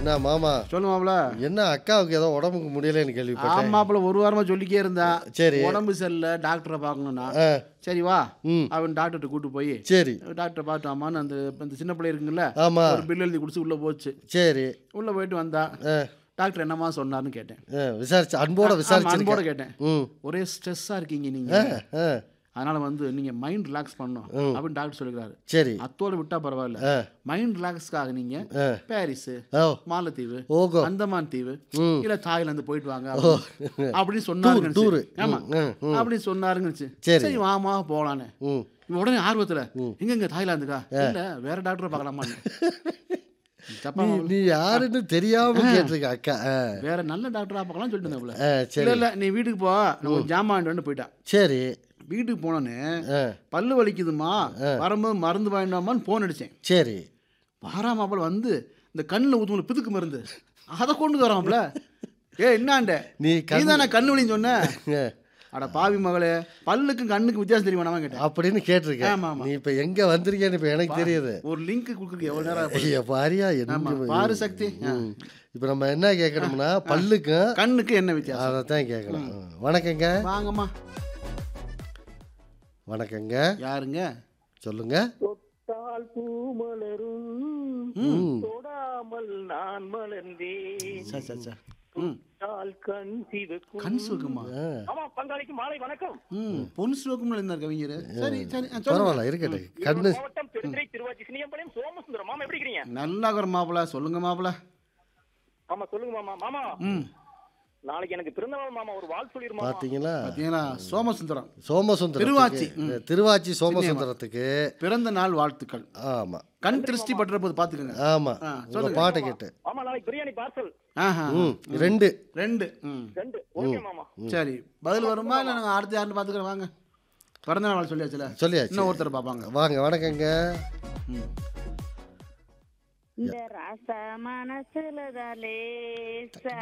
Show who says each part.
Speaker 1: என்ன மாமா
Speaker 2: சொல்லு மாப்பிள
Speaker 1: என்ன அக்காவுக்கு ஏதோ உடம்புக்கு முடியலன்னு கேள்விப்பட்டேன்
Speaker 2: ஆமாப்பிள ஒரு வாரமா சொல்லிக்கே இருந்தா
Speaker 1: சரி
Speaker 2: உடம்பு சரியில்லை டாக்டரை பார்க்கணும்னா
Speaker 1: ஆ,
Speaker 2: சரி வா
Speaker 1: ம்
Speaker 2: அவன் டாக்டர்கிட்ட கூட்டு போய்
Speaker 1: சரி
Speaker 2: டாக்டரை பார்த்தாமான்னு அந்த அந்த சின்ன பிள்ளை இருக்குங்கல்ல
Speaker 1: ஆமா
Speaker 2: ஒரு பில் எழுதி குடிச்சு உள்ள போச்சு
Speaker 1: சரி
Speaker 2: உள்ள போயிட்டு வந்தா
Speaker 1: ஆ,
Speaker 2: டாக்டர் என்னமா சொன்னார்னு கேட்டேன்
Speaker 1: ஆ, விசாரிச்சு அன்போட
Speaker 2: ஆமா,
Speaker 1: விசாரிச்சு
Speaker 2: அன்போட கேட்டேன்
Speaker 1: ம்
Speaker 2: ஒரே ஸ்ட்ரெஸ்ஸா இருக்கீங்க நீங்க
Speaker 1: ஆ,
Speaker 2: அதனால வந்து நீங்க மைண்ட் ரிலாக்ஸ் பண்ணணும் அப்படின்னு டாக்டர் சொல்லிக்கிறாரு
Speaker 1: சரி
Speaker 2: அத்தோட விட்டா பரவாயில்ல
Speaker 1: ஆ,
Speaker 2: மைண்ட் ரிலாக்ஸ்க்காக நீங்க
Speaker 1: ஆ.
Speaker 2: பாரிஸ்
Speaker 1: ஓ
Speaker 2: மாலத்தீவு
Speaker 1: ஓகோ
Speaker 2: அந்தமான் தீவு
Speaker 1: ம்
Speaker 2: இல்ல தாய்லாந்து போயிட்டு வாங்க அப்படின்னு- அப்படின்னு சொன்னாருங்க
Speaker 1: டூரு
Speaker 2: ஆமா
Speaker 1: ம் ம்
Speaker 2: அப்படின்னு சொன்னாருங்கச்சு
Speaker 1: சரி.
Speaker 2: சரி வாமா போலான்னு
Speaker 1: ம்
Speaker 2: இவன் உடனே ஆர்வத்துல எங்க இங்க தாய்லாந்துக்கா இல்ல வேற டாக்டரை பார்க்கலாமான்னு தப்பா
Speaker 1: நீ நீ யாருன்னு தெரியாம கேட்டிருக்க அக்கா ஆ,
Speaker 2: வேற நல்ல டாக்டரா பார்க்கலாம்னு சொல்லிட்டு இருந்தேன்
Speaker 1: ஆ,
Speaker 2: இல்ல
Speaker 1: சரி
Speaker 2: இல்ல நீ வீட்டுக்கு போ நான் ஒரு ஜாமான் வந்து போயிட்டான்
Speaker 1: சரி
Speaker 2: வீட்டுக்கு போனோன்னே
Speaker 1: ஆ,
Speaker 2: பல்லு வலிக்குதுமா வரும்போது மருந்து வாங்கினோமான்னு போன் அடிச்சேன்
Speaker 1: சரி
Speaker 2: வாராமாப்பிள் வந்து இந்த கண்ணில் ஊற்றுவோம் பிதுக்கு மருந்து அதை கொண்டு வராமல ஏ என்னாண்ட
Speaker 1: நீ
Speaker 2: நீ தானே கண்ணு வலின்னு சொன்ன
Speaker 1: ஆ,
Speaker 2: அட பாவி மகளே பல்லுக்கும் கண்ணுக்கும் வித்தியாசம் தெரியுமா கேட்டேன்
Speaker 1: அப்படின்னு கேட்டிருக்கேன்
Speaker 2: ஆமா, ஆமா.
Speaker 1: நீ இப்ப எங்க வந்திருக்கேன்னு இப்ப எனக்கு தெரியுது
Speaker 2: ஒரு லிங்க் கொடுக்குறதுக்கு எவ்வளோ நேரம் ஆகும்?
Speaker 1: ஐயா பாரியா
Speaker 2: ஆமா
Speaker 1: என்ன
Speaker 2: பாரு சக்தி ஆ.
Speaker 1: ம். இப்ப நம்ம என்ன கேட்கணும்னா பல்லுக்கும்
Speaker 2: கண்ணுக்கு என்ன வித்தியாசம்
Speaker 1: அதைத்தான் கேட்கணும் வணக்கங்க
Speaker 2: வாங்கம்மா
Speaker 1: வணக்கங்க
Speaker 2: யாருங்க
Speaker 1: சொல்லுங்க
Speaker 3: தொட்டால் பூ மலரும்
Speaker 1: ம்.
Speaker 3: தொடாமல் நான் மலர்ந்தேன்
Speaker 2: சரி சரி சரி ம்
Speaker 3: தொட்டால் கண் சிவக்கும்
Speaker 2: கண் சுகமா
Speaker 1: ஆ,
Speaker 3: ஆமா பங்காளிக்கு மாலை வணக்கம்
Speaker 2: ம் பொன் சுகம்ல இருந்தார் கவிஞர் சரி சரி ஆ, சொல்லுங்க
Speaker 1: பரவாயில்ல இருக்கட்டும் கண்ணு
Speaker 3: மாவட்டம் பெருந்துறை திருவாச்சி சினியம்பாளையம் சோமசுந்தரம் மாமா எப்படி இருக்கிறீங்க
Speaker 2: நல்லா இருக்கிற மாப்பிள சொல்லுங்க மாப்பிள
Speaker 3: ஆமா சொல்லுங்க மாமா மாமா
Speaker 2: ம்
Speaker 3: நாளைக்கு எனக்கு பிறந்த நாள் மாமா ஒரு வாழ் சொல்லிருமா
Speaker 1: பாத்தீங்களா
Speaker 2: பார்த்தீங்களா சோமசுந்தரம்
Speaker 1: சோமசுந்தரம்
Speaker 2: திருவாச்சி,
Speaker 1: திருவாச்சி சோமசுந்தரத்துக்கு
Speaker 2: பிறந்த நாள் வாழ்த்துக்கள்
Speaker 1: ஆமா
Speaker 2: கண் திருஷ்டி பட்டுற போது பார்த்துக்கோங்க
Speaker 1: ஆமா
Speaker 2: ஆ,
Speaker 1: உங்க பாட்டை கேட்டு
Speaker 3: மாமா நாளைக்கு பிரியாணி பார்சல்
Speaker 2: ஆஹா
Speaker 1: ம் ரெண்டு
Speaker 2: ரெண்டு ம்
Speaker 3: ரெண்டு ஓகே மாமா
Speaker 2: சரி பதில் வருமா இல்லை நாங்கள் அடுத்து யாருன்னு பார்த்துக்கிறோம் வாங்க பிறந்த நாள் சொல்லியாச்சுல
Speaker 1: சொல்லியாச்சு
Speaker 2: இன்னும் ஒருத்தர் பார்ப்பாங்க
Speaker 1: வாங்க வணக்கங்க
Speaker 2: ம்
Speaker 4: இந்த ராசா மனசுல தான் லேசா